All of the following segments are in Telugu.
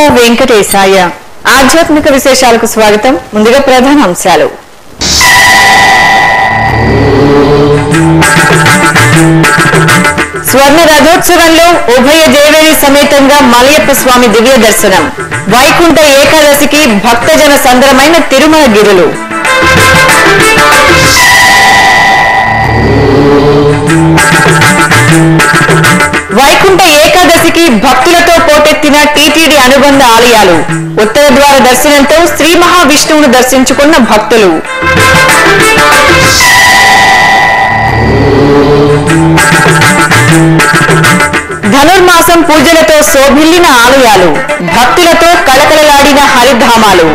వెంకటేశాయ ఆధ్యాత్మిక విశేషాలకు స్వాగతం ముందుగా ప్రధాన అంశాలు స్వర్ణ రథోత్సవంలో ఉభయ దేవేరి సమేతంగా మలయప్ప స్వామి దివ్య దర్శనం వైకుంఠ ఏకాదశికి భక్తజన సంద్రమైన తిరుమల గిరులు వైకుంఠ ఏకాదశికి భక్తులతో పోటెత్తిన టీటీడీ అనుబంధ ఆలయాలు ఉత్తర ద్వార దర్శనంతో శ్రీ మహావిష్ణువును దర్శించుకున్న భక్తులు ధనుర్మాసం పూజలతో శోభిల్లిన ఆలయాలు భక్తులతో కళకళలాడిన హరిధామాలు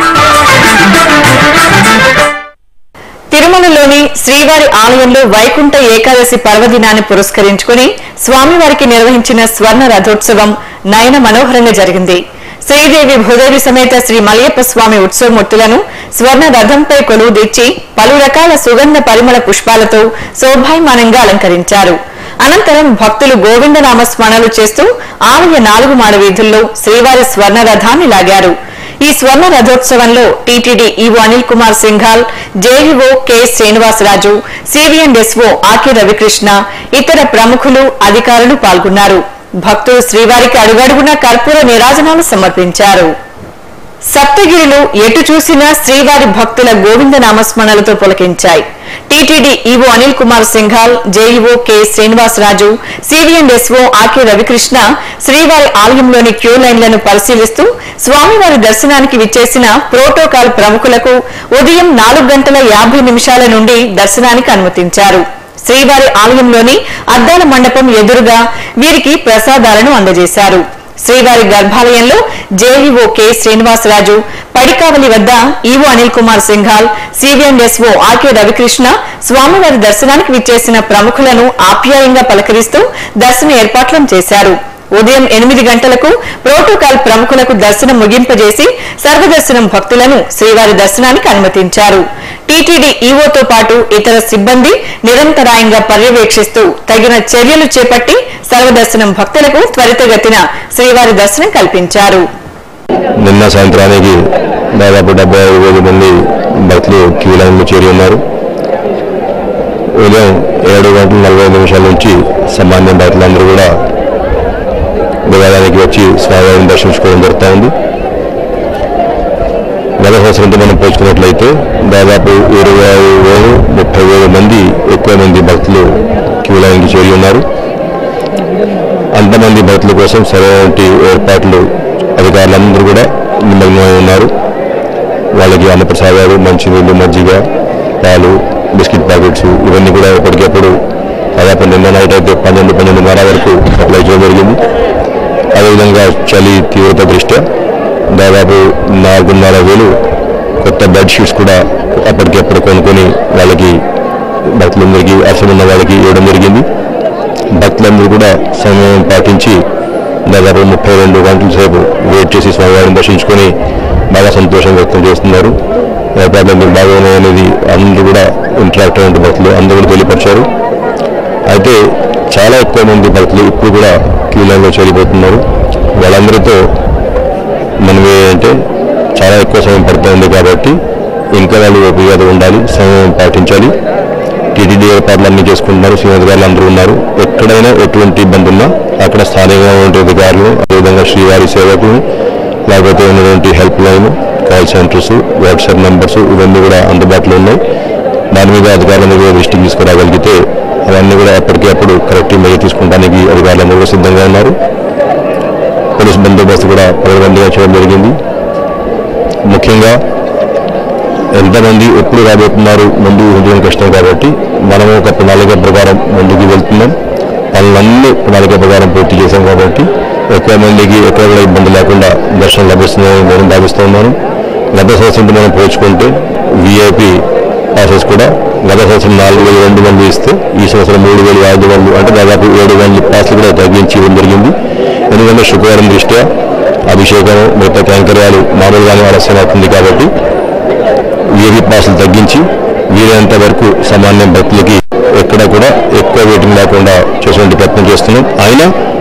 తిరుమలలోని శ్రీవారి ఆలయంలో వైకుంఠ ఏకాదశి పర్వదినాన్ని పురస్కరించుకుని స్వామివారికి నిర్వహించిన స్వర్ణ రథోత్సవం నయన మనోహరంగా జరిగింది శ్రీదేవి భూదేవి సమేత శ్రీ మలయప్ప స్వామి ఉత్సవమూర్తులను స్వర్ణ రథంపై కొలువు తీర్చి పలు రకాల సుగంధ పరిమళ పుష్పాలతో శోభాయమానంగా అలంకరించారు అనంతరం భక్తులు గోవిందనామ స్మరణలు చేస్తూ ఆలయ నాలుగు మాడ వీధుల్లో శ్రీవారి స్వర్ణ రథాన్ని లాగారు ఈ స్వర్ణ రథోత్సవంలో TTD EO Anil Kumar Singhal JEO K Srinivasaraju CV and SO RK Ravikrishna ఇతర ప్రముఖులు అధికారులు పాల్గొన్నారు భక్తులు శ్రీవారికి అడుగడుగున కర్పూర నీరాజనాలు సమర్పించారు సప్తగిరిలు ఎటు చూసినా శ్రీవారి భక్తుల గోవింద నామస్మరణలతో పులకించాయి TTD EO Anil Kumar Singhal JEO K Srinivasaraju CV and SO RK Ravikrishna శ్రీవారి ఆలయంలోని క్యూ లైన్లను పరిశీలిస్తూ స్వామివారి దర్శనానికి విచ్చేసిన ప్రోటోకాల్ ప్రముఖులకు ఉదయం నాలుగు గంటల యాభై నిమిషాల నుండి దర్శనానికి అనుమతించారు శ్రీవారి ఆలయంలోని అద్దాల మండపం ఎదురుగా వీరికి ప్రసాదాలను అందజేశారు శ్రీవారి గర్భాలయంలో జేఈఓ కె శ్రీనివాసరాజు పడికావలి వద్ద EO Anil Kumar Singhal CV and SO RK Ravikrishna స్వామివారి దర్శనానికి విచ్చేసిన ప్రముఖులను ఆప్యాయంగా పలకరిస్తూ దర్శన ఏర్పాట్లను చేశారు ఉదయం ఎనిమిది గంటలకు ప్రోటోకాల్ ప్రముఖులకు దర్శనం ముగింపజేసి సర్వదర్శనం భక్తులను శ్రీవారి దర్శనానికి అనుమతించారు టీటీడీ ఈవోతో పాటు ఇతర సిబ్బంది నిరంతరాయంగా పర్యవేక్షిస్తూ తగిన చర్యలు చేపట్టి సర్వదర్శనం భక్తులకు త్వరితగతిన శ్రీవారి దర్శనం కల్పించారు నిన్న సాయంత్రానికి దాదాపు డెబ్బై ఐదు వేల మంది భక్తులు క్యూ లైన్లో చేరి ఉన్నారు ఉదయం ఏడు గంటల నలభై ఐదు నిమిషాల నుంచి సామాన్య భక్తులందరూ కూడా దేవాలయానికి వచ్చి స్వామివారిని దర్శించుకోవడం జరుగుతూ ఉంది గత సంవత్సరంతో మనం పోల్చుకున్నట్లయితే దాదాపు ఇరవై వేలు ముప్పై వేల మంది ఎక్కువ మంది భక్తులు క్యూ లైన్కి చేరి ఉన్నారు అంతమంది భక్తుల కోసం సరైనటువంటి ఏర్పాట్లు అధికారులందరూ కూడా నిమగ్నమై ఉన్నారు వాళ్ళకి అన్నప్రసాదాలు మంచినీళ్ళు మజ్జిగ పాలు బిస్కెట్ ప్యాకెట్స్ ఇవన్నీ కూడా ఎప్పటికప్పుడు దాదాపు నిన్న నైట్ అయితే పన్నెండు పన్నెండున్నర వరకు సప్లై చేయడం జరిగింది అదేవిధంగా చలి తీవ్రత దృష్ట్యా దాదాపు నాలుగున్నర వేలు కొత్త బెడ్షీట్స్ కూడా అప్పటికెప్పుడు కొనుక్కొని వాళ్ళకి భక్తులందరికీ అవసరం ఉన్న వాళ్ళకి ఇవ్వడం జరిగింది భక్తులందరూ కూడా సమయం పాటించి దాదాపు ముప్పై రెండు గంటల సేపు వెయిట్ చేసి స్వామివారిని దర్శించుకొని బాగా సంతోషం వ్యక్తం చేస్తున్నారు ఏర్పాట్లు బాగా ఉన్నాయనేది అందరూ కూడా ఇంటరాక్ట్ అయిన భక్తులు అందరూ కూడా తెలియపరిచారు అయితే చాలా ఎక్కువ మంది భక్తులు ఇప్పుడు కూడా క్యూ లైన్లో చేరిపోతున్నారు వాళ్ళందరితో మనం ఏంటంటే చాలా ఎక్కువ సమయం పడుతుంది కాబట్టి ఇంకా వాళ్ళు ఓపికగా ఉండాలి సమయం పాటించాలి టీటీడీ ఏర్పాట్లు అన్ని చేసుకుంటున్నారు శ్రీనివాస్ గారు అందరూ ఉన్నారు ఎక్కడైనా ఎటువంటి ఇబ్బంది ఉన్నా అక్కడ స్థానికంగా ఉండే అధికారులు అదేవిధంగా శ్రీవారి సేవకులు లేకపోతే ఉన్నటువంటి helpline call centres WhatsApp numbers ఇవన్నీ కూడా అందుబాటులో ఉన్నాయి దాని మీద అధికారులందరూ కూడా దృష్టికి తీసుకురాగలిగితే అవన్నీ కూడా ఎప్పటికప్పుడు కరెక్ట్ మెజర్ తీసుకుంటానికి అధికారులందరూ కూడా సిద్ధంగా ఉన్నారు పోలీస్ బందోబస్తు కూడా పదకొండుగా చేయడం జరిగింది ముఖ్యంగా ఎంతమంది ఎప్పుడు రాబోతున్నారు ముందు ఊహించడం కష్టం కాబట్టి మనము ఒక ప్రణాళిక ప్రకారం ముందుకు వెళ్తున్నాం పనులన్నీ ప్రణాళిక ప్రకారం పూర్తి చేశాం కాబట్టి ఎక్కువ మందికి ఎక్కడ కూడా ఇబ్బంది లేకుండా దర్శనం లభిస్తుందని నేను భావిస్తున్నాను గత సంవత్సరంతో మనం పోల్చుకుంటే విఐపి పాసెస్ కూడా గత సంవత్సరం నాలుగు వేల రెండు వందలు ఇస్తే ఈ సంవత్సరం మూడు వేల ఐదు వందలు అంటే దాదాపు ఏడు వందల పాస్లు కూడా తగ్గించి ఇవ్వడం జరిగింది ఎందుకంటే శుక్రవారం దృష్ట్యా అభిషేకం మిగతా కైంకర్యాలు మామూలుగానే ఆలస్యం అవుతుంది కాబట్టి వీరి పాసులు తగ్గించి వీలైనంత వరకు సామాన్య భక్తులకి ఎక్కడ కూడా ఎక్కువ వెయిటింగ్ లేకుండా చేసేటువంటి ప్రయత్నం చేస్తున్నాం అయినా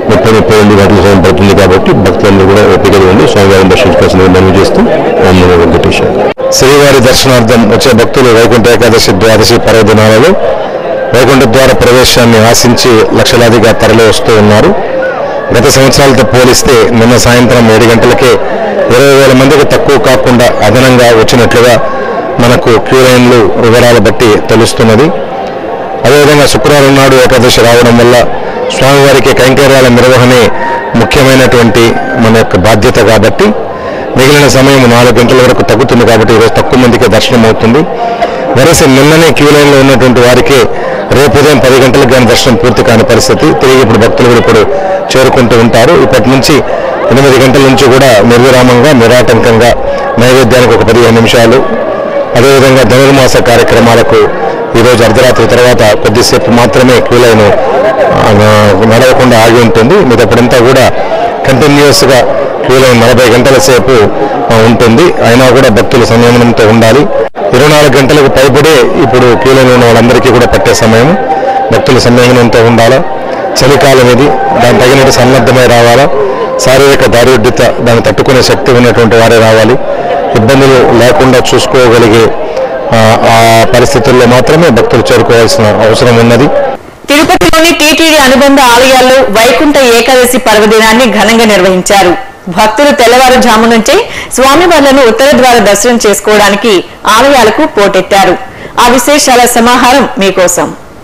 ముప్పై ముప్పై రెండు గంటల సమయం పడుతుంది కాబట్టి భక్తులందరూ కూడా ఓపికగా ఉండి స్వామివారిని దర్శించుకోవాల్సిందిగా మనవి చేస్తూ ఓం నమో వెంకటేశ్వర శ్రీవారి దర్శనార్థం వచ్చే భక్తులు వైకుంఠ ఏకాదశి ద్వాదశి పర్వదినాలలో వైకుంఠ ద్వార ప్రవేశాన్ని ఆశించి లక్షలాదిగా తరలి వస్తూ ఉన్నారు గత సంవత్సరాలతో పోలిస్తే నిన్న సాయంత్రం ఏడు గంటలకే ఇరవై వేల మందికి తక్కువ కాకుండా అదనంగా వచ్చినట్లుగా మనకు క్యూ లైన్లు వివరాలు బట్టి తెలుస్తున్నది అదేవిధంగా శుక్రవారం నాడు ఏకాదశి రావడం వల్ల స్వామివారికి కైంకర్యాల నిర్వహణే ముఖ్యమైనటువంటి మన యొక్క బాధ్యత కాబట్టి మిగిలిన సమయం నాలుగు గంటల వరకు తగ్గుతుంది కాబట్టి ఈరోజు తక్కువ మందికి దర్శనం అవుతుంది వరుస నిన్ననే క్యూ లైన్లో ఉన్నటువంటి వారికి రేపు ఉదయం పది గంటలకు కానీ దర్శనం పూర్తి కాని పరిస్థితి తిరిగి ఇప్పుడు భక్తులు కూడా ఇప్పుడు చేరుకుంటూ ఉంటారు ఇప్పటి నుంచి ఎనిమిది గంటల నుంచి కూడా నిర్విరామంగా నిరాటంకంగా నైవేద్యానికి ఒక పదిహేను నిమిషాలు అదేవిధంగా ధనుర్మాస కార్యక్రమాలకు ఈరోజు అర్ధరాత్రి తర్వాత కొద్దిసేపు మాత్రమే క్యూ లైన్ ఆ, నడవకుండా ఆగి ఉంటుంది మిగతాప్పుడంతా కూడా కంటిన్యూస్గా క్యూ లైన్ నలభై గంటల సేపు ఆ, ఉంటుంది అయినా కూడా భక్తులు సంయమనంతో ఉండాలి ఇరవై నాలుగు గంటలకు పైబడే ఇప్పుడు క్యూ లైన్ ఉన్న వాళ్ళందరికీ కూడా పట్టే సమయం భక్తులు సంయమనంతో ఉండాలా చలికాలం ఇది దాని తగినట్టు సన్నద్ధమై రావాలా శారీరక దారుఢ్యత దాన్ని తట్టుకునే శక్తి ఉన్నటువంటి వారే రావాలి ఇబ్బందులు లేకుండా చూసుకోగలిగే ఆ, ఆ పరిస్థితుల్లో మాత్రమే భక్తులు చేరుకోవాల్సిన అవసరం ఉన్నది తిరుపతిలోని టీటీడీ అనుబంధ ఆలయాల్లో వైకుంఠ ఏకాదశి పర్వదినాన్ని ఘనంగా నిర్వహించారు భక్తులు తెల్లవారుజాము నుంచే స్వామివార్లను ఉత్తర ద్వార దర్శనం చేసుకోవడానికి ఆలయాలకు పోటెత్తారు ఆ విశేషాల సమాహారం మీకోసం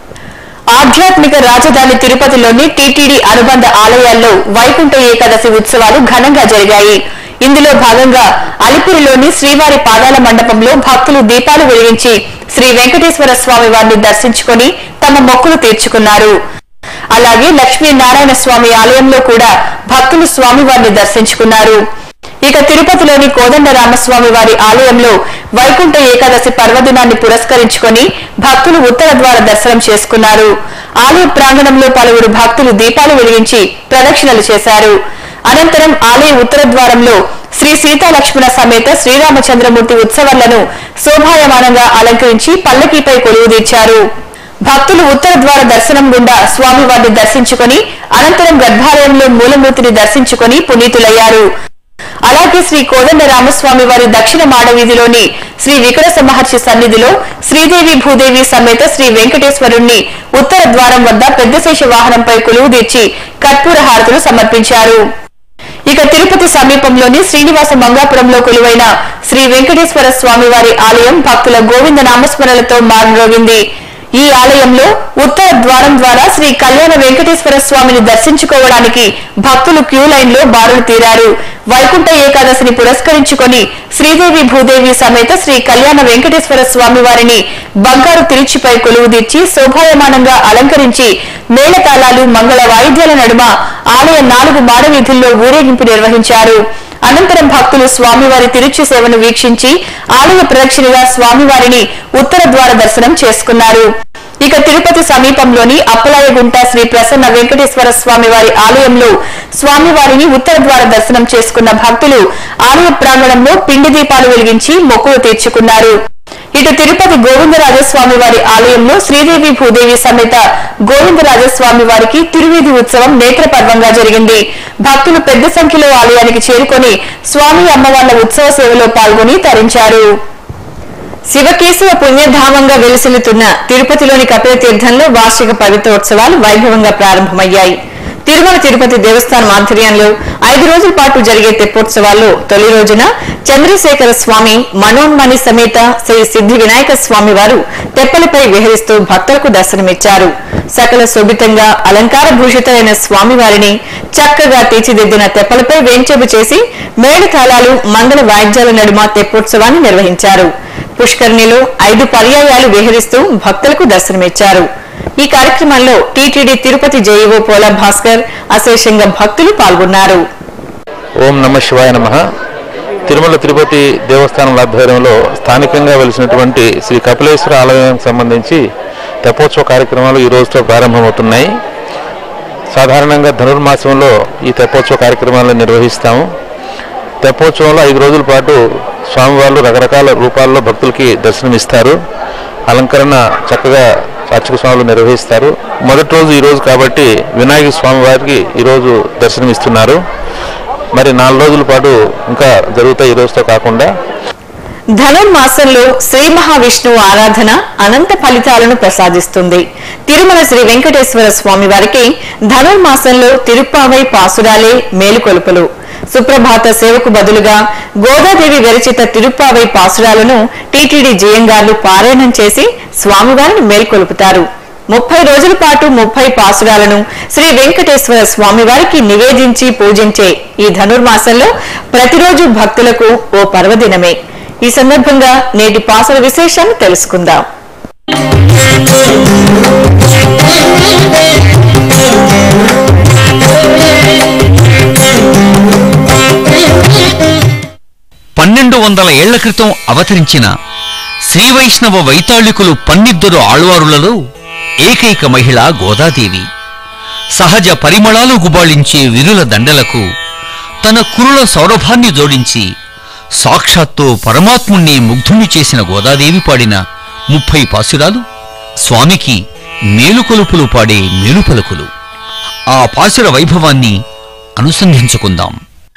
ఆధ్యాత్మిక రాజధాని తిరుపతిలోని టీటీడీ అనుబంధ ఆలయాల్లో వైకుంఠ ఏకాదశి ఉత్సవాలు ఘనంగా జరిగాయి ఇందులో భాగంగా అలిపిరిలోని శ్రీవారి పాదాల మండపంలో భక్తులు దీపాలు వెలిగించి శ్రీ వెంకటేశ్వర స్వామి వారిని దర్శించుకొని తమ మొక్కులు తీర్చుకున్నారు అలాగే లక్ష్మీనారాయణ స్వామి ఆలయంలో కూడా భక్తులు స్వామివారిని దర్శించుకున్నారు ఇక తిరుపతిలోని కోదండరామస్వామి వారి ఆలయంలో వైకుంఠ ఏకాదశి పర్వదినాన్ని పురస్కరించుకొని భక్తులు ఉత్తర ద్వార దర్శనం చేసుకున్నారు ఆలయ ప్రాంగణంలో పలువురు భక్తులు దీపాలు వెలిగించి ప్రదక్షిణలు చేశారు అనంతరం ఆలయ ఉత్తర ద్వారంలో శ్రీ సీతాలక్ష్మణ సమేత శ్రీరామచంద్రమూర్తి ఉత్సవాలను శోభాయమానంగా అలంకరించి పల్లకీపై కొలువుదీర్చారు భక్తులు ఉత్తర ద్వార దర్శనం గుండా స్వామివారిని దర్శించుకొని అనంతరం గర్భాలయంలో మూలమూర్తిని దర్శించుకొని పునీతులయ్యారు అలాగే శ్రీ కోదండ రామస్వామి వారి దక్షిణ మాడవీధిలోని శ్రీ వికటస మహర్షి సన్నిధిలో శ్రీదేవి భూదేవి సమేత శ్రీ వెంకటేశ్వరుణ్ణి ఉత్తర ద్వారం వద్ద పెద్దశేష వాహనంపై కొలువుదీర్చి కర్పూర హారతులు సమర్పించారు ఇక తిరుపతి సమీపంలోని శ్రీనివాస మంగాపురంలో కొలువైన శ్రీ వెంకటేశ్వర స్వామి వారి ఆలయం భక్తుల గోవింద నామస్మరణలతో మారుమోగింది ఈ ఆలయంలో ఉత్తర ద్వారం ద్వారా శ్రీ కళ్యాణ వెంకటేశ్వర స్వామిని దర్శించుకోవడానికి భక్తులు క్యూ లైన్ లో బారులు తీరారు వైకుంఠ ఏకాదశిని పురస్కరించుకొని శ్రీదేవి భూదేవి సమేత శ్రీ కళ్యాణ వెంకటేశ్వర స్వామి వారిని బంగారు తిరుచిపై కొలువుదీర్చి శోభాయమానంగా అలంకరించి మేళతాళాలు మంగళ వాయిద్యాల నడుమ ఆలయ నాలుగు మాడవీధుల్లో ఊరేగింపు నిర్వహించారు అనంతరం భక్తులు స్వామివారి తిరుచి సేవను వీక్షించి ఆలయ ప్రదక్షిణగా స్వామివారిని ఉత్తర ద్వార దర్శనం చేసుకున్నారు ఇక తిరుపతి సమీపంలోని అప్పలాయగుంట శ్రీ ప్రసన్న వెంకటేశ్వర స్వామి వారి ఆలయంలో స్వామివారిని ఉత్తర ద్వార దర్శనం చేసుకున్న భక్తులు ఆలయ ప్రాంగణంలో పిండి దీపాలు వెలిగించి మొక్కులు తీర్చుకున్నారు ఇటు తిరుపతి గోవిందరాజస్వామి వారి ఆలయంలో శ్రీదేవి భూదేవి సమేత గోవిందరాజస్వామి వారికి తిరువీధి ఉత్సవం నేత్రపర్వంగా జరిగింది భక్తులు పెద్ద సంఖ్యలో ఆలయానికి చేరుకొని స్వామి అమ్మవార్ల ఉత్సవ సేవలో పాల్గొని తరించారు శివకేశవ పుణ్యధామంగా వెలిసిల్లుతున్న తిరుపతిలోని కపిల తీర్థంలో వార్షిక పవిత్రోత్సవాలు వైభవంగా ప్రారంభమయ్యాయి తిరుమల తిరుపతి దేవస్థానం ఆధ్వర్యంలో ఐదు రోజుల పాటు జరిగే తెప్పోత్సవాల్లో తొలి రోజున చంద్రశేఖర స్వామి మనోన్మణి సమేత శ్రీ సిద్ధి వినాయక స్వామి వారు తెప్పలపై విహరిస్తూ భక్తులకు దర్శనమిచ్చారు సకల శోభితంగా అలంకార భూషితమైన స్వామివారిని చక్కగా తీర్చిదిద్దిన తెప్పలపై వేంచేపు చేసి మేళతాళాలు మంగళ వాయిద్యాల నడుమ తెప్పోత్సవాన్ని నిర్వహించారు పుష్కరిణిలో ఐదు పర్యాయాలు విహరిస్తూ భక్తులకు దర్శనమిచ్చారు ఈ కార్యక్రమంలో టీటీడీ తిరుపతి జేఈఓ పోల భాస్కర్ అశేషంగా భక్తులు పాల్గొన్నారు ఓం నమ శివాయ నమ తిరుమల తిరుపతి దేవస్థానం ఆధ్వర్యంలో స్థానికంగా వెలిసినటువంటి శ్రీ కపిలేశ్వర ఆలయానికి సంబంధించి తెప్పోత్సవ కార్యక్రమాలు ఈ రోజుతో ప్రారంభమవుతున్నాయి సాధారణంగా ధనుర్మాసంలో ఈ తెప్పోత్సవ కార్యక్రమాలను నిర్వహిస్తాము తెప్పోత్సవంలో ఐదు రోజుల పాటు స్వామివార్లు రకరకాల రూపాల్లో భక్తులకి దర్శనమిస్తారు అలంకరణ చక్కగా అర్చక స్వాములు నిర్వహిస్తారు మొదటి రోజు ఈ రోజు కాబట్టి వినాయక స్వామి వారికి ఈరోజు దర్శనమిస్తున్నారు మరి నాలుగు రోజుల పాటు ఇంకా జరుగుతాయి ఈ రోజుతో కాకుండా ధనుర్మాసంలో శ్రీ మహావిష్ణువు ఆరాధన అనంత ఫలితాలను ప్రసాదిస్తుంది తిరుమల శ్రీ వెంకటేశ్వర స్వామి వారికి ధనుర్మాసంలో తిరుప్పావై పాసురాలే మేలుకొలుపులు సుప్రభాత సేవకు బదులుగా గోదాదేవి విరచిత తిరుప్పావై పాసురాలను టీటీడీ జియంగార్లు పారాయణం చేసి స్వామివారిని మేల్కొలుపుతారు ముప్పై రోజుల పాటు ముప్పై పాసురాలను శ్రీ వెంకటేశ్వర స్వామివారికి నివేదించి పూజించే ఈ ధనుర్మాసంలో ప్రతిరోజు భక్తులకు ఓ పర్వదినమే ఈ సందర్భంగా నేటి పాసుల విశేషాన్ని తెలుసుకుందాం పన్నెండు వందల ఏళ్ల క్రితం అవతరించిన శ్రీవైష్ణవ వైతాళికులు పన్నిద్దరు ఆళ్వారులలో ఏకైక మహిళ గోదాదేవి సహజ పరిమళాలు గుబాళించే విరుల దండలకు తన కురుల సౌరభాన్ని జోడించి సాక్షాత్తు పరమాత్ముణ్ణి ముగ్ధుణ్ణి చేసిన గోదాదేవి పాడిన ముప్పై పాసురాలు స్వామికి మేలుకొలుపులు పాడే మేలుపలుకులు ఆ పాసుర వైభవాన్ని అనుసంధించుకుందాం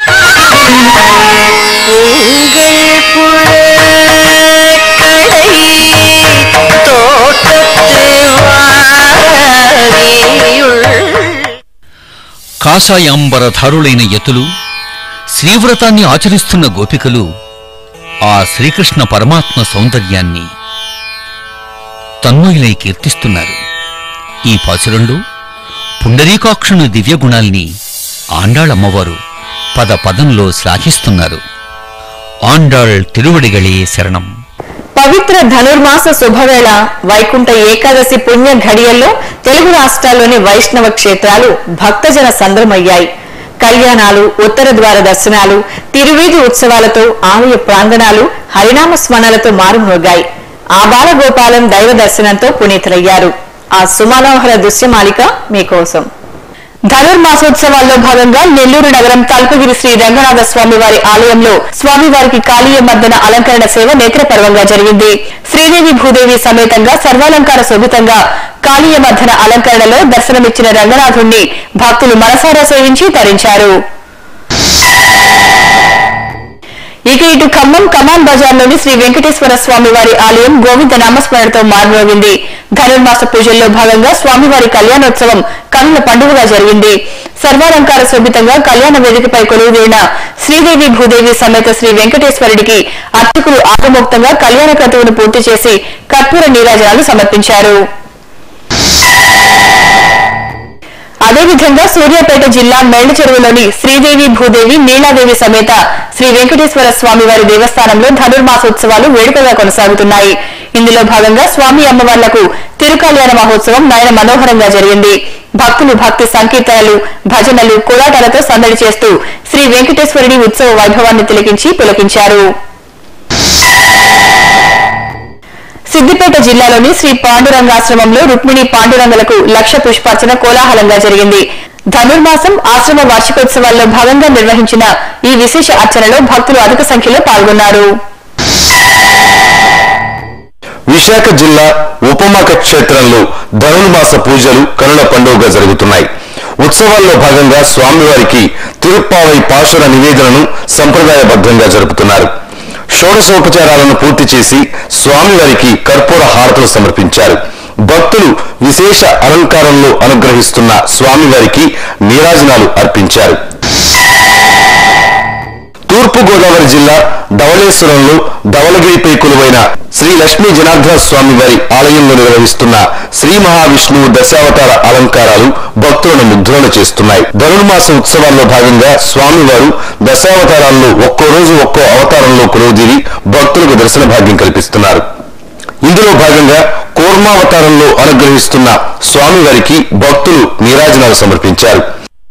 కాషాయాంబరధారులైన యతులు శ్రీవ్రతాన్ని ఆచరిస్తున్న గోపికలు ఆ శ్రీకృష్ణ పరమాత్మ సౌందర్యాన్ని తన్మయులై కీర్తిస్తున్నారు ఈ పాసురంలో పుండరీకాక్షుని దివ్య గుణాల్ని ఆండాళమ్మవారు పద పదంలో శ్లాఘిస్తున్నారు ఆండాళ్ తిరువడిగళే శరణం పవిత్ర ధనుర్మాస శుభవేళ వైకుంఠ ఏకాదశి పుణ్య ఘడియల్లో తెలుగు రాష్ట్రాల్లోని వైష్ణవ క్షేత్రాలు భక్తజన సంద్రమయ్యాయి కళ్యాణాలు ఉత్తర ద్వార దర్శనాలు తిరువీధి ఉత్సవాలతో ఆలయ ప్రాంగణాలు హరినామ స్మరణలతో మారుమోగాయి ఆబాల గోపాలం దైవ దర్శనంతో పునీతులయ్యారు ఆ సుమనోహర దృశ్యమాలిక మీకోసం ధనుర్మాసోత్సవాల్లో భాగంగా నెల్లూరు నగరం తల్పగిరి శ్రీ రంగనాథ స్వామి వారి ఆలయంలో స్వామివారికి కాళీయ మర్దన అలంకరణ సేవ నేత్రపర్వంగా జరిగింది శ్రీదేవి భూదేవి సమేతంగా సర్వాలంకార శోభితంగా కాళీయ మర్దన అలంకరణలో దర్శనమిచ్చిన రంగనాథుణ్ణి భక్తులు మనసారా సేవించి తరించారు ఇక ఇటు ఖమ్మం కమాన్ బజార్లోని శ్రీ వెంకటేశ్వర స్వామి వారి ఆలయం గోవింద నామస్మరణతో మారుమోగింది ధనుర్మాస పూజల్లో భాగంగా స్వామివారి కళ్యాణోత్సవం కన్నుల పండుగగా జరిగింది సర్వాలంకార శోభితంగా కళ్యాణ వేదికపై కొలువుదీరిన శ్రీదేవి భూదేవి సమేత శ్రీ వెంకటేశ్వరుడికి అర్చకులు ఆగమోక్తంగా కళ్యాణ క్రతువును పూర్తి చేసి కర్పూర నీరాజనాలు సమర్పించారు అదేవిధంగా సూర్యాపేట జిల్లా మేళ్ల చెరువులోని శ్రీదేవి భూదేవి నీలాదేవి సమేత శ్రీ వెంకటేశ్వర స్వామి వారి దేవస్థానంలో ధనుర్మాసోత్సవాలు వేడుకగా కొనసాగుతున్నాయి ఇందులో భాగంగా స్వామి అమ్మవార్లకు తిరుకల్యాణ మహోత్సవం నయన మనోహరంగా జరిగింది భక్తులు భక్తి సంకీర్తనలు భజనలు కోలాటాలతో సందడి చేస్తూ శ్రీ వెంకటేశ్వరుడి ఉత్సవ వైభవాన్ని తిలకించి పులకించారు సిద్దిపేట జిల్లాలోని శ్రీ పాండురంగాశ్రమంలో రుక్మిణి పాండురంగులకు లక్ష పుష్పార్చన కోలాహలంగా జరిగింది ధనుర్మాసం ఆశ్రమ వార్షికోత్సవాల్లో భాగంగా నిర్వహించిన ఈ విశేష అర్చనలో భక్తులు అధిక సంఖ్యలో పాల్గొన్నారు విశాఖ జిల్లా ఉపమాక క్షేత్రంలో ధనుర్మాస పూజలు కనుల పండుగగా జరుగుతున్నాయి ఉత్సవాల్లో భాగంగా స్వామివారికి తిరుప్పావై పాశుర నివేదనను సంప్రదాయబద్ధంగా జరుపుతున్నారు షోడశోపచారాలను పూర్తి చేసి స్వామివారికి కర్పూర హారతులు సమర్పించారు భక్తులు విశేష అలంకారంలో అనుగ్రహిస్తున్న స్వామివారికి నీరాజనాలు అర్పించారు తూర్పు గోదావరి జిల్లా ధవళేశ్వరంలో ధవళగిరిపై కొలువైన శ్రీ లక్ష్మీ జనార్దన స్వామి వారి ఆలయంలో నిర్వహిస్తున్న శ్రీ మహావిష్ణువు దశావతార అలంకారాలు భక్తులను ముగ్ధులను చేస్తున్నాయి ధనుర్మాస ఉత్సవాల్లో భాగంగా స్వామివారు దశావతారాల్లో ఒక్కో రోజు ఒక్కో అవతారంలో కొలువుదీరి భక్తులకు దర్శన భాగ్యం కల్పిస్తున్నారు ఇందులో భాగంగా కూర్మావతారంలో అనుగ్రహిస్తున్న స్వామివారికి భక్తులు నీరాజనాలు సమర్పించారు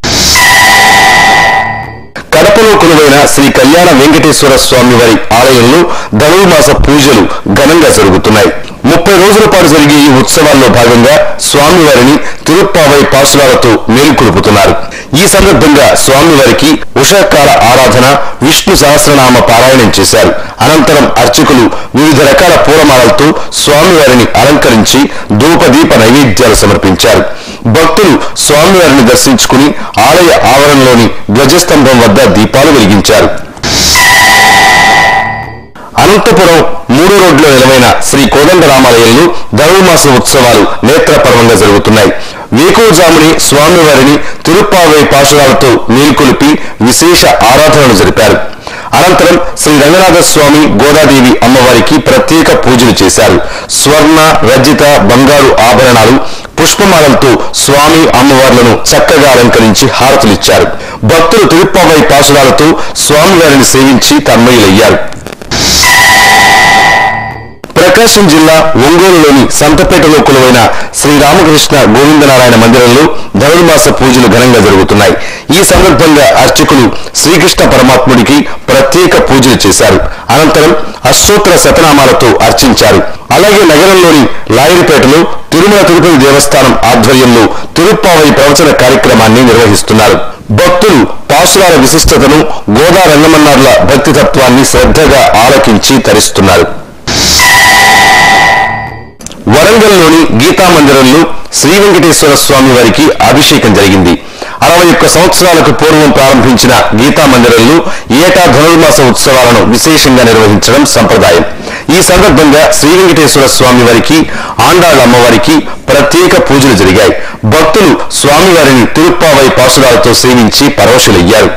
కడపలో కొలువైన శ్రీ కళ్యాణ వెంకటేశ్వర స్వామి వారి ఆలయంలో ధనుర్మాస పూజలు ఘనంగా జరుగుతున్నాయి ముప్పై రోజుల పాటు జరిగే ఈ ఉత్సవాల్లో భాగంగా స్వామివారిని తిరుప్పావై పాసురాలతో మేలుకొలుపుతున్నారు ఈ సందర్భంగా స్వామివారికి ఉషాకాల ఆరాధన విష్ణు సహస్రనామ పారాయణం చేశారు అనంతరం అర్చకులు వివిధ రకాల పూలమాలలతో స్వామివారిని అలంకరించి ధూపదీప నైవేద్యాలు సమర్పించారు భక్తులు స్వామివారిని దర్శించుకుని ఆలయ ఆవరణలోని ధ్వజస్తంభం వద్ద దీపాలు వెలిగించారు అనంతపురం మూడో రోడ్లో నిలవైన శ్రీ కోదండరామాలయంలో ధనుర్మాస ఉత్సవాలు నేత్రపర్వంగా జరుగుతున్నాయి వేకువజాముని స్వామివారిని తిరుప్పావై పాశురాలతో మేల్కొలిపి విశేష ఆరాధనలు జరిపారు అనంతరం శ్రీ రంగనాథ స్వామి గోదాదేవి అమ్మవారికి ప్రత్యేక పూజలు చేశారు స్వర్ణ రజిత బంగారు ఆభరణాలు పుష్పమాలలతో స్వామి అమ్మవార్లను చక్కగా అలంకరించి హారతులిచ్చారు భక్తులు తిరుప్పావై పాశురాలతో స్వామివారిని సేవించి తన్మయులయ్యారు ప్రకాశం జిల్లా ఒంగోలులోని సంతపేటలో కొలువైన శ్రీ రామకృష్ణ గోవిందనారాయణ మందిరంలో ధనుర్మాస పూజలు ఘనంగా జరుగుతున్నాయి ఈ సందర్భంగా అర్చకులు శ్రీకృష్ణ పరమాత్ముడికి ప్రత్యేక పూజలు చేశారు అనంతరం అష్టోత్తర శతనామాలతో అర్చించారు అలాగే నగరంలోని లాయరిపేటలో తిరుమల తిరుపతి దేవస్థానం ఆధ్వర్యంలో తిరుప్పావై ప్రవచన కార్యక్రమాన్ని నిర్వహిస్తున్నారు భక్తులు పాసురాల విశిష్టతను గోదా రంగమన్నార్ల భక్తి తత్వాన్ని శ్రద్ధగా ఆలకించి తరిస్తున్నారు వరంగల్లోని గీతా మందిరంలో శ్రీ వెంకటేశ్వర స్వామి వారికి అభిషేకం జరిగింది అరవై ఒక్క సంవత్సరాలకు పూర్వం ప్రారంభించిన గీతా మందిరంలో ఏటా ధనుర్మాస ఉత్సవాలను విశేషంగా నిర్వహించడం సంప్రదాయం ఈ సందర్భంగా శ్రీ వెంకటేశ్వర స్వామి వారికి ఆండాళ్ళ అమ్మవారికి ప్రత్యేక పూజలు జరిగాయి భక్తులు స్వామివారిని తిరుప్పావై పాసురాలతో సేవించి పరవశులయ్యారు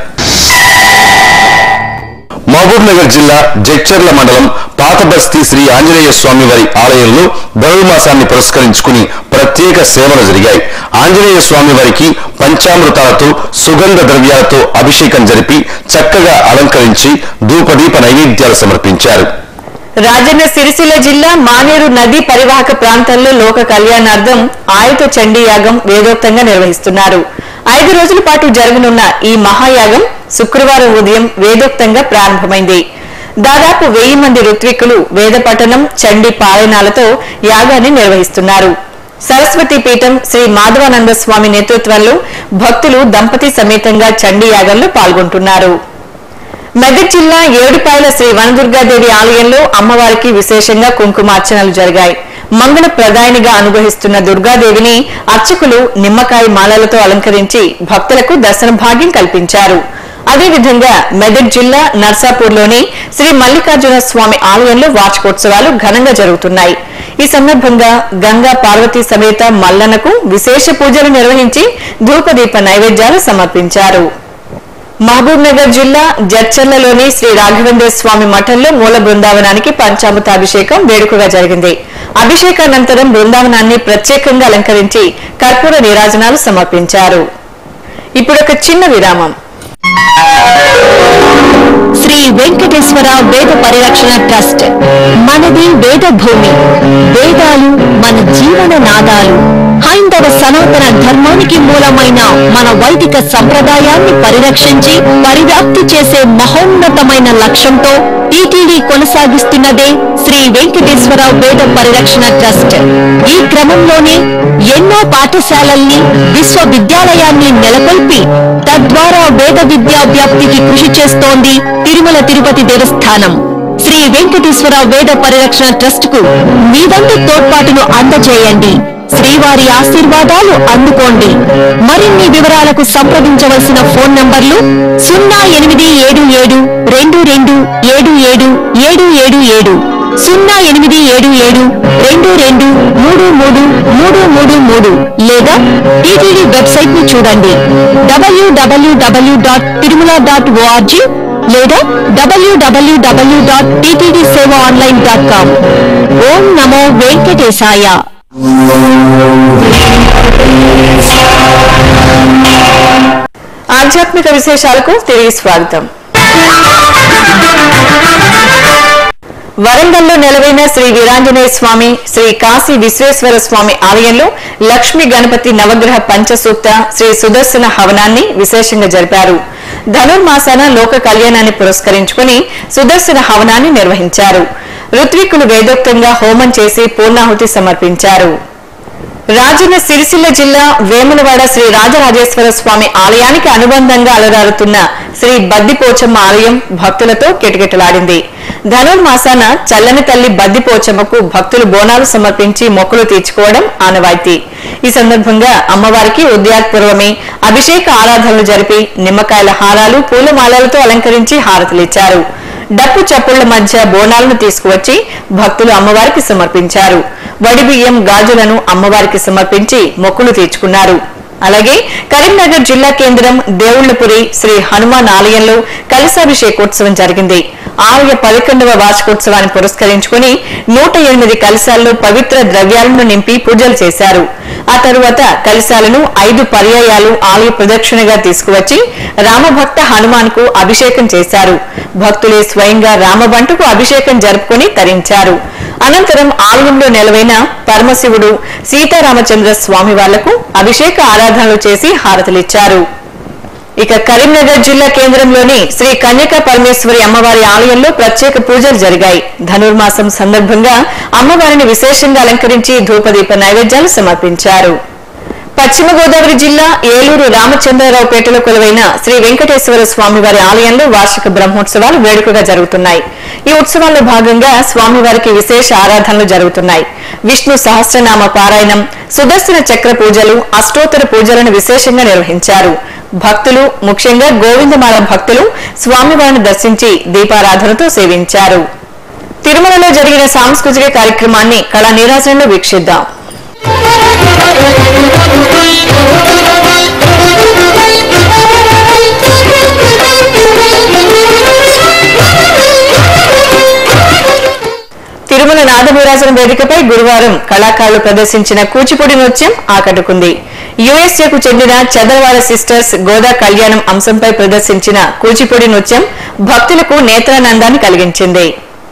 మహబూబ్ నగర్ జిల్లా జడ్చర్ల మండలం పాతబస్తీ శ్రీ ఆంజనేయ స్వామి వారి ఆలయంలో ధనుర్మాసాన్ని పురస్కరించుకుని ప్రత్యేక సేవలు జరిగాయి ఆంజనేయ స్వామి వారికి పంచామృతాలతో సుగంధ ద్రవ్యాలతో అభిషేకం జరిపి చక్కగా అలంకరించి ధూపదీప నైవేద్యాలు సమర్పించారు రాజన్న సిరిసిల్ల జిల్లా మానేరు నది పరివాహక ప్రాంతాల్లో లోక కళ్యాణార్థం ఆయుధ చండీ యాగం వేదోక్తంగా నిర్వహిస్తున్నారు ఐదు రోజుల పాటు జరగనున్న ఈ మహాయాగం శుక్రవారం ఉదయం వేదోక్తంగా ప్రారంభమైంది దాదాపు వెయ్యి మంది ఋత్విక్కులు వేద పఠనం చండీ పారాయణాలతో యాగాన్ని నిర్వహిస్తున్నారు సరస్వతి పీఠం శ్రీ మాధవానంద స్వామి నేతృత్వంలో భక్తులు దంపతి సమేతంగా చండీ యాగంలో పాల్గొంటున్నారు మెదక్ జిల్లా ఏడుపాయల శ్రీ వనదుర్గాదేవి ఆలయంలో అమ్మవారికి విశేషంగా కుంకుమార్చనలు జరిగాయి మంగళ ప్రదాయనిగా అనుగ్రహిస్తున్న దుర్గాదేవిని అర్చకులు నిమ్మకాయ మాలలతో అలంకరించి భక్తులకు దర్శన భాగ్యం కల్పించారు అదేవిధంగా మెదక్ జిల్లా నర్సాపూర్లోని శ్రీ మల్లికార్జున స్వామి ఆలయంలో వార్షికోత్సవాలు ఘనంగా జరుగుతున్నాయి ఈ సందర్భంగా గంగా పార్వతీ సమేత మల్లనకు విశేష పూజలు నిర్వహించి ధూపదీప నైవేద్యాలు సమర్పించారు మహబూబ్ నగర్ జిల్లా జడ్చర్లలోని శ్రీ రాఘవేంద్ర స్వామి మఠంలో మూల బృందావనానికి పంచామృతాభిషేకం వేడుకగా జరిగింది అభిషేకానంతరం బృందావనాన్ని ప్రత్యేకంగా అలంకరించి కర్పూర నీరాజనాలు సమర్పించారు ఇప్పుడొక చిన్న విరామం శ్రీ వెంకటేశ్వర వేద పరిరక్షణ ట్రస్ట్ మనది వేద భూమి వేదాలు మన జీవన నాదాలు హైందవ సనాతన ధర్మానికి మూలమైన మన వైదిక సంప్రదాయాన్ని పరిరక్షించి పరివ్యాప్తి చేసే మహోన్నతమైన లక్ష్యంతో టీటీడీ కొనసాగిస్తున్నదే శ్రీ వెంకటేశ్వర వేద పరిరక్షణ ట్రస్ట్ ఈ క్రమంలోనే ఎన్నో పాఠశాలల్ని విశ్వవిద్యాలయాన్ని నెలకొల్పి తద్వారా వేద విద్యా వ్యాప్తికి కృషి చేస్తోంది తిరుమల తిరుపతి దేవస్థానం శ్రీ వెంకటేశ్వర వేద పరిరక్షణ ట్రస్ట్ కు మీ వంతు తోడ్పాటును అందజేయండి శ్రీవారి ఆశీర్వాదాలు అందుకోండి మరిన్ని వివరాలకు సంప్రదించవలసిన ఫోన్ నంబర్లు సున్నా ఎనిమిది ఏడు ఏడు రెండు రెండు ఏడు ఏడు ఏడు ఏడు ఏడు సున్నా ఎనిమిది ఏడు ఏడు రెండు రెండు మూడు మూడు మూడు మూడు మూడు లేదా టీటీడీ వెబ్సైట్ ని చూడండి డబ్ల్యూడబ్ల్యూడబ్ల్యూ డాట్ తిరుమల డాట్ ఓఆర్జీ లేదా డబ్ల్యూడబ్ల్యూడబ్ల్యూ dot TTD seva online dot com Om నమో వెంకటేశాయ ఆధ్యాత్మిక విశేషాలకు తిరిగి స్వాగతం వరంగల్లో నెలవైన శ్రీ వీరాంజనేయ స్వామి శ్రీ కాశీ విశ్వేశ్వర స్వామి ఆలయంలో లక్ష్మీ గణపతి నవగ్రహ పంచసూక్త శ్రీ సుదర్శన హవనాన్ని విశేషంగా జరిపారు ధనుర్మాసాన లోక కళ్యాణాన్ని పురస్కరించుకుని సుదర్శన హవనాన్ని నిర్వహించారు ఋత్వికులు వేదోక్తంగా హోమం చేసి పూర్ణాహుతి సమర్పించారు రాజన్న సిరిసిల్ల జిల్లా వేములవాడ శ్రీ రాజరాజేశ్వర స్వామి ఆలయానికి అనుబంధంగా అలరారుతున్న శ్రీ బద్దిపోచమ్మ ఆలయం భక్తులతో కిటకిటలాడింది ధనుర్మాసాన చల్లని తల్లి బద్దిపోచమ్మకు భక్తులు బోనాలు సమర్పించి మొక్కులు తీర్చుకోవడం ఆనవాయితీ ఈ సందర్భంగా అమ్మవారికి ఉద్యాత్పూర్వమే అభిషేక ఆరాధనలు జరిపి నిమ్మకాయల హారాలు పూలమాలలతో అలంకరించి హారతులిచ్చారు డప్పు చప్పుళ్ల మధ్య బోనాలను తీసుకువచ్చి భక్తులు అమ్మవారికి సమర్పించారు వడిబియ్యం గాజులను అమ్మవారికి సమర్పించి మొక్కులు తీర్చుకున్నారు అలాగే కరీంనగర్ జిల్లా కేంద్రం దేవుళ్లపురి శ్రీ హనుమాన్ ఆలయంలో కలశాభిషేకోత్సవం జరిగింది ఆలయ పదకొండవ వార్షికోత్సవాన్ని పురస్కరించుకుని నూట ఎనిమిది కలశాల్లో పవిత్ర ద్రవ్యాలను నింపి పూజలు చేశారు ఆ తరువాత కలశాలను ఐదు పర్యాయాలు ఆలయ ప్రదక్షిణగా తీసుకువచ్చి రామభక్త హనుమాన్ కు అభిషేకం చేశారు భక్తులే స్వయంగా రామబంటుకు అభిషేకం జరుపుకుని తరించారు అనంతరం ఆలయంలో నెలవైన పరమశివుడు సీతారామచంద్ర స్వామి వాళ్లకు అభిషేక ఆరాధనలు చేసి హారతలిచ్చారు ఇక కరీంనగర్ జిల్లా కేంద్రంలోని శ్రీ కన్యక పరమేశ్వరి అమ్మవారి ఆలయంలో ప్రత్యేక పూజలు జరిగాయి ధనుర్మాసం సందర్భంగా అమ్మవారిని విశేషంగా అలంకరించి ధూపదీప నైవేద్యాలు సమర్పించారు పశ్చిమ గోదావరి జిల్లా ఏలూరు రామచంద్రరావుపేటలో కొలువైన శ్రీ వెంకటేశ్వర స్వామివారి ఆలయంలో వార్షిక బ్రహ్మోత్సవాలు వేడుకగా జరుగుతున్నాయి ఈ ఉత్సవాల్లో భాగంగా స్వామివారికి విశేష ఆరాధనలు జరుగుతున్నాయి విష్ణు సహస్రనామ పారాయణం సుదర్శన చక్ర పూజలు అష్టోత్తర పూజలను విశేషంగా నిర్వహించారు భక్తులు ముఖ్యంగా గోవిందమాల భక్తులు స్వామివారిని దర్శించి దీపారాధనతో సేవించారు తిరుమలలో జరిగిన సాంస్కృతిక కార్యక్రమాన్ని కళా నీరాజనంలో వీక్షిద్దాం తిరుమల నాదనీరాజన వేదికపై గురువారం కళాకారులు ప్రదర్శించిన కూచిపూడి నృత్యం ఆకట్టుకుంది యుఎస్ఏకు చెందిన చదరవాడ సిస్టర్స్ గోదా కళ్యాణం అంశంపై ప్రదర్శించిన కూచిపూడి నృత్యం భక్తులకు నేత్రానందాన్ని కలిగించింది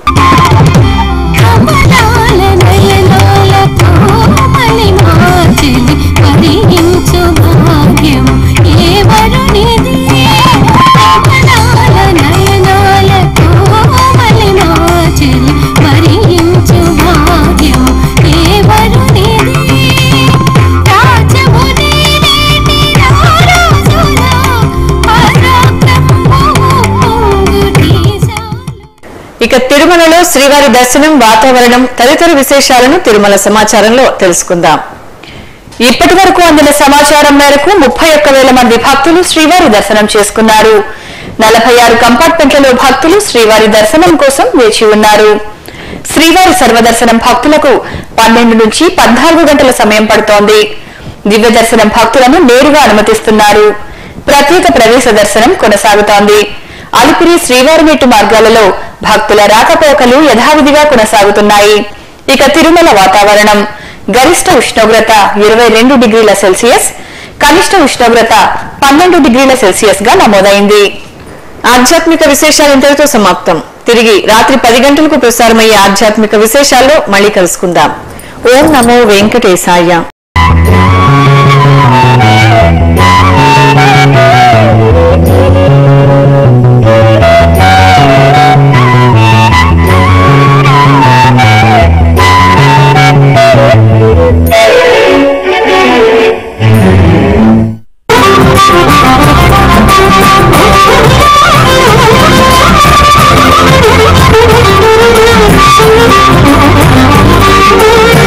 కమలాల నయనాల కోమలి మాచిలి పదించు భాగ్యం ఏ వరునిది కమలాల నయనాల కోమలి మాచిలి పదించు భాగ్యం ఏ వరునిది రాజముని నేటి రారాజుల పరాక్రమము పొంగుటీసాలు ఇక తిరుమలలో శ్రీవారి దర్శనం వాతావరణం తదితర విశేషాలను తిరుమల సమాచారంలో తెలుసుకుందాం ఇప్పటి వరకు అందిన సమాచారం మేరకు ముప్పై ఒక్క వేల మంది భక్తులు శ్రీవారి దర్శనం చేసుకున్నారు నలభై ఆరు కంపార్ట్మెంట్లలో భక్తులు శ్రీవారి దర్శనం కోసం వేచి ఉన్నారు శ్రీవారి సర్వదర్శనం భక్తులకు పన్నెండు నుంచి పద్నాలుగు గంటల సమయం పడుతోంది దివ్య దర్శనం భక్తులను నేరుగా అనుమతిస్తున్నారు ప్రత్యేక ప్రవేశ దర్శనం కొనసాగుతోంది అలిపిరి శ్రీవారిమెట్టు మార్గాలలో భక్తుల రాకపోకలు యథావిధిగా కొనసాగుతున్నాయి ఇక తిరుమల వాతావరణం గరిష్ట ఉష్ణోగ్రత ఇరవై రెండు డిగ్రీల సెల్సియస్ కనిష్ట ఉష్ణోగ్రత పన్నెండు డిగ్రీల సెల్సియస్ గా నమోదైంది ఆధ్యాత్మిక విశేషాలు ఇంతటితో సమాప్తం తిరిగి రాత్రి పది గంటలకు ప్రసారమయ్యే ఆధ్యాత్మిక విశేషాల్లో మళ్ళీ కలుసుకుందాం ఓం నమో వెంకటేశాయ Thank you.